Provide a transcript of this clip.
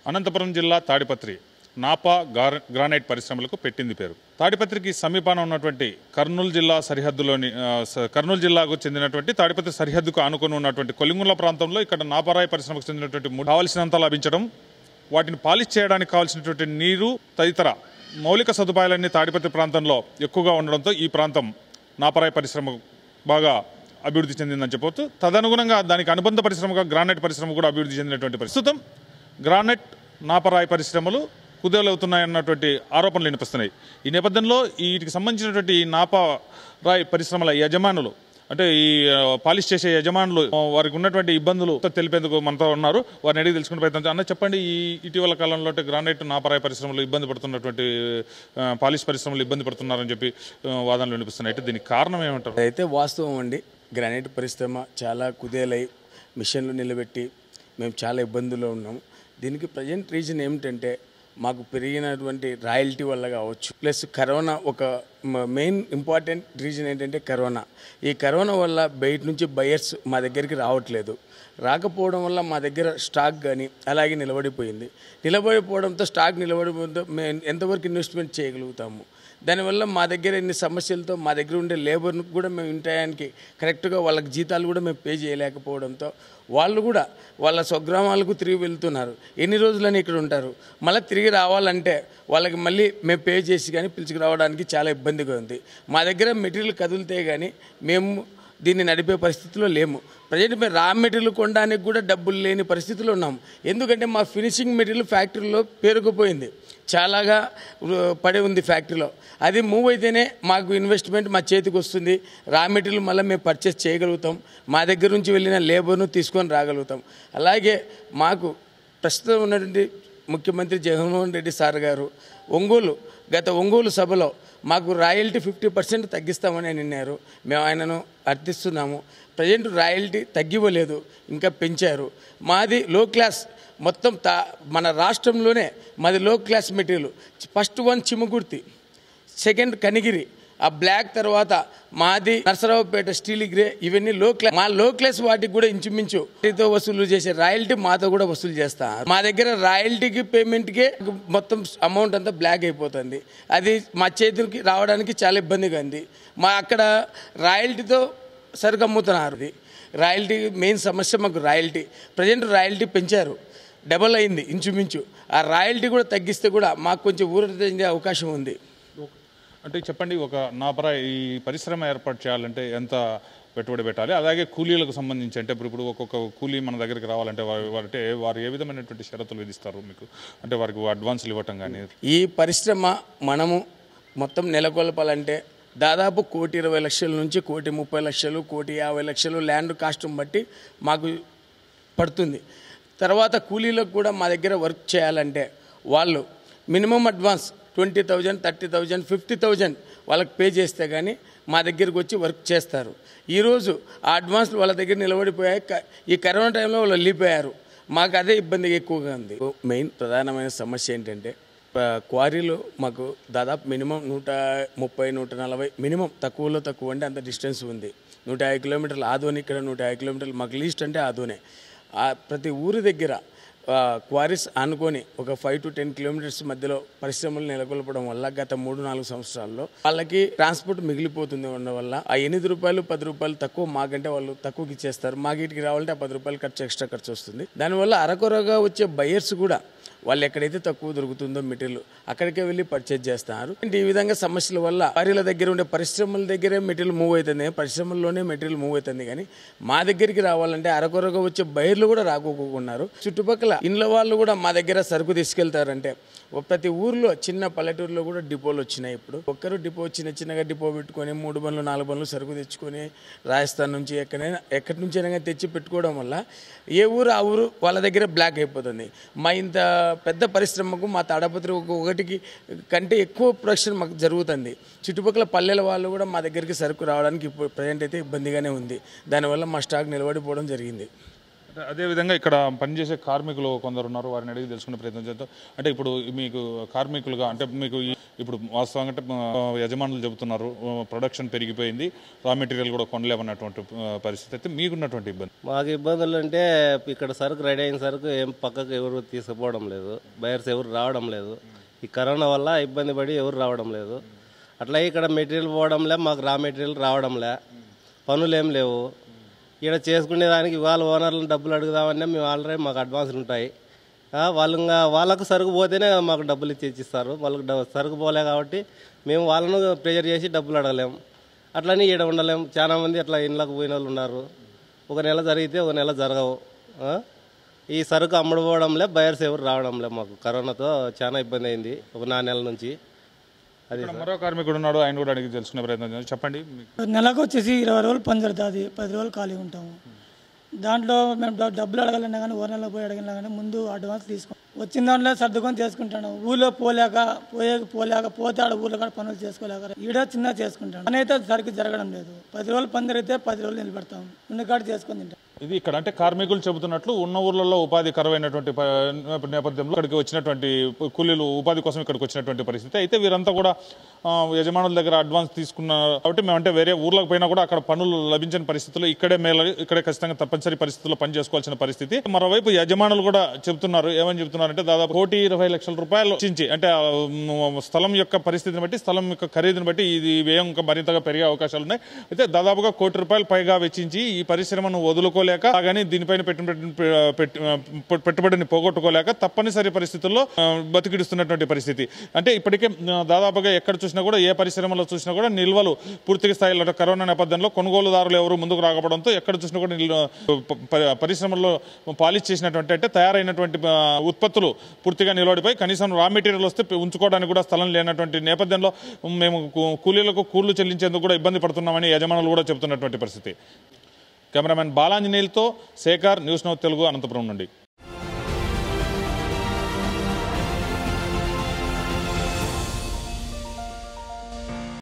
అనంతపురం జిల్లా Tadipatri Napa గార్ granite పరిశ్రమలకు పెట్టింది పేరు తాడిపత్రికి సమీపాన ఉన్నటువంటి కర్నూలు జిల్లా సరిహద్దులోని ఆ, స- కర్నూలు జిల్లాకు చెందినటువంటి తాడిపత్రి సరిహద్దుకు ఆనుకొని ఉన్నటువంటి కొలింగుల ప్రాంతంలో ఇక్కడ నాపరాయి పరిశ్రమకు చెందినటువంటి ము- కావలసినంత లభించడం వాటిని పాలిష్ చేయడానికి కావాల్సినటువంటి నీరు తదితర మౌలిక సదుపాయాలన్నీ తాడిపత్రి ప్రాంతంలో ఎక్కువగా ఉండడంతో ఈ ప్రాంతం నాపరాయి పరిశ్రమ బాగా అభివృద్ధి చెందిందని చెప్పవచ్చు తదనుగుణంగా దానికి అనుబంధ పరిశ్రమగా గ్రానైట్ పరిశ్రమ కూడా అభివృద్ధి చెందినటువంటి ప్రస్తుతం గ్రానైట్ నాపరాయి పరిశ్రమలు కుదేలవుతున్నాయన్నటువంటి ఆరోపణలు వినిపిస్తున్నాయి ఈ నేపథ్యంలో వీటికి సంబంధించినటువంటి ఈ నాపరాయి పరిశ్రమల యజమానులు అంటే ఈ ఆ, పాలిష్ చేసే యజమానులు ఆ, వారికి ఉన్నటువంటి ఇబ్బందులు తెలిపేందుకు మనతో ఉన్నారు వారిని అడిగి తెలుసుకునే ప్రయత్నం చేద్దాం. అన్న చెప్పండి ఈ ఇటీవల కాలంలో అంటే గ్రానైట్ నాపరాయి పరిశ్రమలు ఇబ్బంది పడుతున్నటువంటి ఆ, పాలిష్ పరిశ్రమలు ఇబ్బంది పడుతున్నారని చెప్పి ఆ, వాదనలు వినిపిస్తున్నాయి అయితే దీనికి కారణం ఏమంటారు అయితే వాస్తవం అండి గ్రానైట్ పరిశ్రమ చాలా కుదేలై మిషన్లు నిలబెట్టి మేము చాలా ఇబ్బందుల్లో ఉన్నాము దీనికి ప్రజెంట్ రీజన్ ఏమిటంటే మాకు పెరిగినటువంటి రాయల్టీ వల్ల కావచ్చు ప్లస్ కరోనా ఒక మెయిన్ ఇంపార్టెంట్ రీజన్ ఏంటంటే కరోనా ఈ కరోనా వల్ల బయట నుంచి బయర్స్ మా దగ్గరికి రావట్లేదు రాకపోవడం వల్ల మా దగ్గర స్టాక్ కానీ అలాగే నిలబడిపోయింది నిలబడిపోవడంతో స్టాక్ నిలబడిపోవడంతో మేము ఎంతవరకు ఇన్వెస్ట్మెంట్ చేయగలుగుతాము దానివల్ల మా దగ్గర ఎన్ని సమస్యలతో మా దగ్గర ఉండే లేబర్ను కూడా మేము ఇన్ టయానికి కరెక్ట్గా వాళ్ళకి జీతాలు కూడా మేము పే చేయలేకపోవడంతో వాళ్ళు కూడా వాళ్ళ స్వగ్రామాలకు తిరిగి వెళ్తున్నారు ఎన్ని రోజులని ఇక్కడ ఉంటారు మళ్ళీ తిరిగి రావాలంటే వాళ్ళకి మళ్ళీ మేము పే చేసి కానీ పిలుచుకు రావడానికి చాలా ఇబ్బందిగా ఉంది మా దగ్గర మెటీరియల్ కదిలితే కానీ మేము దీన్ని నడిపే పరిస్థితిలో లేము ప్రజెంట్ మేము రా మెటీరియల్ కొనడానికి కూడా డబ్బులు లేని పరిస్థితిలో ఉన్నాము ఎందుకంటే మా ఫినిషింగ్ మెటీరియల్ ఫ్యాక్టరీలో పేరుకుపోయింది చాలాగా ఉ, పడి ఉంది ఫ్యాక్టరీలో అది మూవ్ అయితేనే మాకు ఇన్వెస్ట్మెంట్ మా చేతికి వస్తుంది రా మెటీరియల్ మళ్ళీ మేము పర్చేస్ చేయగలుగుతాం మా దగ్గర నుంచి వెళ్ళిన లేబర్ను తీసుకొని రాగలుగుతాం అలాగే మాకు ప్రస్తుతం ఉన్నటువంటి ముఖ్యమంత్రి జగన్మోహన్ రెడ్డి సార్ గారు ఒంగోలు గత ఒంగోలు సభలో మాకు రాయల్టీ ఫిఫ్టీ పర్సెంట్ తగ్గిస్తామని ఆయన అన్నారు మేము ఆయనను అర్థిస్తున్నాము ప్రజెంట్ రాయల్టీ తగ్గివ్వలేదు ఇంకా పెంచారు మాది లో క్లాస్ మొత్తం తా మన రాష్ట్రంలోనే మాది లో class material first one Chimakurthi second Kanigiri ఆ బ్లాక్ తర్వాత మాది నరసరావుపేట స్టీల్ గ్రే ఇవన్నీ లో క్లాస్ మా లో క్లాస్ వాటికి కూడా ఇంచుమించు వాటితో వసూలు చేసే రాయల్టీ మాతో కూడా వసూలు చేస్తారు మా దగ్గర రాయల్టీకి పేమెంట్కి మొత్తం అమౌంట్ అంతా బ్లాక్ అయిపోతుంది అది మా చేతులకి రావడానికి చాలా ఇబ్బందిగా ఉంది మా అక్కడ రాయల్టీతో సరుకు అమ్ముతున్నారు ఇది రాయల్టీ మెయిన్ సమస్య మాకు రాయల్టీ ప్రజెంట్ రాయల్టీ పెంచారు డబల్ అయింది ఇంచుమించు ఆ రాయల్టీ కూడా తగ్గిస్తే కూడా మాకు కొంచెం ఊరట చెందే అవకాశం ఉంది అంటే చెప్పండి ఒక నాపరాయి ఈ పరిశ్రమ ఏర్పాటు చేయాలంటే ఎంత పెట్టుబడి పెట్టాలి అలాగే కూలీలకు సంబంధించి అంటే ఇప్పుడు ఇప్పుడు ఒక్కొక్క కూలీ మన దగ్గరికి రావాలంటే వారి వారు- అంటే వారు ఏ విధమైనటువంటి షరతులు విధిస్తారు మీకు అంటే వారికి అడ్వాన్స్లు ఇవ్వటం కానీ ఈ పరిశ్రమ మనము మొత్తం నెలకొల్పాలంటే దాదాపు కోటి ఇరవై లక్షల నుంచి కోటి ముప్పై లక్షలు కోటి యాభై లక్షలు ల్యాండ్ కాస్ట్ని బట్టి మాకు పడుతుంది తర్వాత కూలీలకు కూడా మా దగ్గర వర్క్ చేయాలంటే వాళ్ళు minimum advance twenty thousand thirty thousand fifty thousand వాళ్ళకి పే చేస్తే కానీ మా దగ్గరికి వచ్చి వర్క్ చేస్తారు ఈరోజు ఆ అడ్వాన్స్ వాళ్ళ దగ్గర నిలబడిపోయాయి క- ఈ కరోనా టైంలో వాళ్ళు వెళ్ళిపోయారు మాకు అదే ఇబ్బంది ఎక్కువగా ఉంది మెయిన్ ప్రధానమైన సమస్య ఏంటంటే ప- క్వారీలో మాకు దాదాపు మినిమం నూట ముప్పై నూట నలభై మినిమం తక్కువలో తక్కువ అంటే అంత డిస్టెన్స్ ఉంది నూట యాభై కిలోమీటర్లు ఆదోని ఇక్కడ నూట యాభై కిలోమీటర్లు మాకు లీస్ట్ అంటే ఆదోనే ఆ ప్రతి ఊరి దగ్గర ఆ, క్వారీస్ ఆనుకొని ఒక ఫైవ్ టు టెన్ కిలోమీటర్స్ మధ్యలో పరిశ్రమలు నెలకొల్పడం వల్ల గత మూడు నాలుగు సంవత్సరాల్లో వాళ్ళకి ట్రాన్స్పోర్ట్ మిగిలిపోతుంది ఉండడం వల్ల ఆ ఎనిమిది రూపాయలు పది రూపాయలు తక్కువ మాకంటే వాళ్ళు తక్కువకి ఇచ్చేస్తారు మా గీటికి రావాలంటే ఆ పది రూపాయలు ఖర్చు ఎక్స్ట్రా ఖర్చు వస్తుంది దానివల్ల అరకొరగా వచ్చే బయర్స్ కూడా వాళ్ళు ఎక్కడైతే తక్కువ దొరుకుతుందో మెటీరియల్ అక్కడికే వెళ్ళి పర్చేజ్ చేస్తున్నారు అంటే ఈ విధంగా సమస్యల వల్ల వారిల దగ్గర ఉండే పరిశ్రమల దగ్గరే మెటీరియల్ మూవ్ అవుతుంది పరిశ్రమల్లోనే మెటీరియల్ మూవ్ అవుతుంది కానీ మా దగ్గరికి రావాలంటే అరకొరగా వచ్చే బయర్లు కూడా రాకోకున్నారు చుట్టుపక్కల ఇండ్ల వాళ్ళు కూడా మా దగ్గర సరుకు తీసుకెళ్తారంటే ఓ ప్రతి ఊర్లో చిన్న పల్లెటూరులో కూడా డిపోలు వచ్చినాయి ఇప్పుడు ఒక్కరు డిపో చిన్న చిన్నగా డిపో పెట్టుకొని మూడు బండ్లు నాలుగు బండ్లు సరుకు తెచ్చుకొని రాజస్థాన్ నుంచి ఎక్కడైనా ఎక్కడి నుంచైనా తెచ్చి పెట్టుకోవడం వల్ల ఏ ఊరు ఆ ఊరు వాళ్ళ దగ్గర బ్లాక్ అయిపోతుంది మా ఇంత పెద్ద పరిశ్రమకు మా తాడపత్రి ఒక ఒకటికి కంటే ఎక్కువ ప్రొడక్షన్ మాకు జరుగుతుంది చుట్టుపక్కల పల్లెల వాళ్ళు కూడా మా దగ్గరికి సరుకు రావడానికి ఇప్పుడు ప్రజెంట్ అయితే ఇబ్బందిగానే ఉంది దానివల్ల మా స్టాక్ నిలబడిపోవడం జరిగింది అంటే అదేవిధంగా ఇక్కడ పనిచేసే కార్మికులు కొందరు ఉన్నారు వారిని అడిగి తెలుసుకునే ప్రయత్నం చేద్దాం అంటే ఇప్పుడు మీకు కార్మికులుగా అంటే మీకు ఈ- ఇప్పుడు వాస్తవంగా అంటే ఆ, యజమానులు చెబుతున్నారు ఆ, ప్రొడక్షన్ పెరిగిపోయింది రా మెటీరియల్ కూడా కొనలేమన్నటువంటి ఆ, పరిస్థితి అయితే మీకున్నటువంటి ఇబ్బంది మాకు ఇబ్బందులు అంటే ఇక్కడ సరుకు రెడీ అయిన సరుకు ఏం పక్కకు ఎవరు తీసుకుపోవడం లేదు బయర్స్ ఎవరు రావడం లేదు ఈ కరోనా వల్ల ఇబ్బంది పడి ఎవరు రావడం లేదు అట్లా ఇక్కడ మెటీరియల్ పోవడంలే మాకు రా మెటీరియల్ రావడంలే పనులు ఏం లేవు ఇక్కడ చేసుకునే దానికి వాళ్ళ ఓనర్లను డబ్బులు అడుగుదామన్నా మేము ఆల్రెడీ మాకు అడ్వాన్స్లు ఉంటాయి ఆ, వాళ్ళు ఇంకా వాళ్ళకు సరుకు పోతేనే మాకు డబ్బులు ఇచ్చి ఇచ్చిస్తారు వాళ్ళకి డ- సరుకు పోలే కాబట్టి మేము వాళ్ళను ప్రెజర్ చేసి డబ్బులు అడగలేము అట్లని ఈడ ఉండలేము చాలా మంది అట్లా ఇండ్లకు పోయిన వాళ్ళు ఉన్నారు ఒక నెల జరిగితే ఒక నెల జరగవు ఆ? ఈ సరుకు అమ్ముడుపోవడంలే బయర్స్ ఎవరు రావడంలే మాకు కరోనాతో చాలా ఇబ్బంది అయింది ఒక నా నెల నుంచి అది ఇక్కడ మరో కార్మికుడు ఉన్నాడు ఆయన కూడా అడిగి తెలుసుకునే ప్రయత్నం చేద్దాం చెప్పండి మీకు నెలకు వచ్చేసి ఇరవై రోజులు పని జరుగుతుంది పది రోజులు ఖాళీ ఉంటాము దాంట్లో మేము డ- డబ్బులు అడగాలన్నా కానీ ఓ నెలలో పోయి అడగాలన్నా కానీ ముందు అడ్వాన్స్ తీసుకో వచ్చిన దాంట్లో సర్దుకొని చేసుకుంటాను ఊళ్ళో పోలేక పోయే పోలేక పోతే ఆడ ఊళ్ళో కాడ పనులు చేసుకోలేక ఈడ చిన్న చేసుకుంటాను పని అయితే సరిగ్గా జరగడం లేదు పది రోజులు పని జరిగితే పది రోజులు నిలబెడతాం ఉన్న కాడ చేసుకొని తింటాం ఇది ఇక్కడ అంటే కార్మికులు చెబుతున్నట్లు ఉన్న ఊర్లలో ఉపాధి కరువైనటువంటి ప- నేపథ్యంలో ఇక్కడికి వచ్చినటువంటి కూలీలు ఉపాధి కోసం ఇక్కడికి వచ్చినటువంటి పరిస్థితి అయితే వీరంతా కూడా ఆ, యజమానుల దగ్గర అడ్వాన్స్ తీసుకున్నారు కాబట్టి మేము అంటే వేరే ఊర్లకు పోయినా కూడా అక్కడ పనులు లభించని పరిస్థితుల్లో ఇక్కడే మేల ఇక్కడే ఖచ్చితంగా తప్పనిసరి పరిస్థితుల్లో పని చేసుకోవాల్సిన పరిస్థితి మరోవైపు యజమానులు కూడా చెబుతున్నారు ఏమని చెబుతున్నారంటే దాదాపు కోటి ఇరవై లక్షల రూపాయలు చించి అంటే ఆ, మ్, స్థలం యొక్క పరిస్థితిని బట్టి స్థలం యొక్క ఖరీదుని బట్టి ఇది వ్యయం ఇంకా మరింతగా పెరిగే అవకాశాలు ఉన్నాయి అయితే దాదాపుగా కోటి రూపాయలు పైగా వెచ్చించి ఈ పరిశ్రమను వదులుకోలేక కానీ దీనిపైన పెట్టిన పెట్టు- పెట్టుబడిని పోగొట్టుకోలేక తప్పనిసరి పరిస్థితుల్లో ఆ, బతికిడుస్తున్నటువంటి పరిస్థితి అంటే ఇప్పటికే ఆ, దాదాపుగా ఎక్కడ చూసినా కూడా ఏ పరిశ్రమలో చూసినా కూడా నిల్వలు పూర్తి స్థాయిలో అంటే కరోనా నేపథ్యంలో కొనుగోలుదారులు ఎవరు ముందుకు రాకపోవడంతో ఎక్కడ చూసినా కూడా నిల్వ ప- ప- పరిశ్రమల్లో పాలిష్ చేసినటువంటి అంటే తయారైనటువంటి ఆ, ఉత్పత్తులు పూర్తిగా నిలబడిపోయి కనీసం రా మెటీరియల్ వస్తే ఉంచుకోవడానికి కూడా స్థలం లేనటువంటి నేపథ్యంలో మేము కూ- కూలీలకు కూలీలు చెల్లించేందుకు కూడా ఇబ్బంది పడుతున్నామని యజమానులు కూడా చెబుతున్నటువంటి పరిస్థితి కెమెరామెన్ బాలాంజనేయులతో శేఖర్ న్యూస్ నౌ తెలుగు అనంతపురం నుండి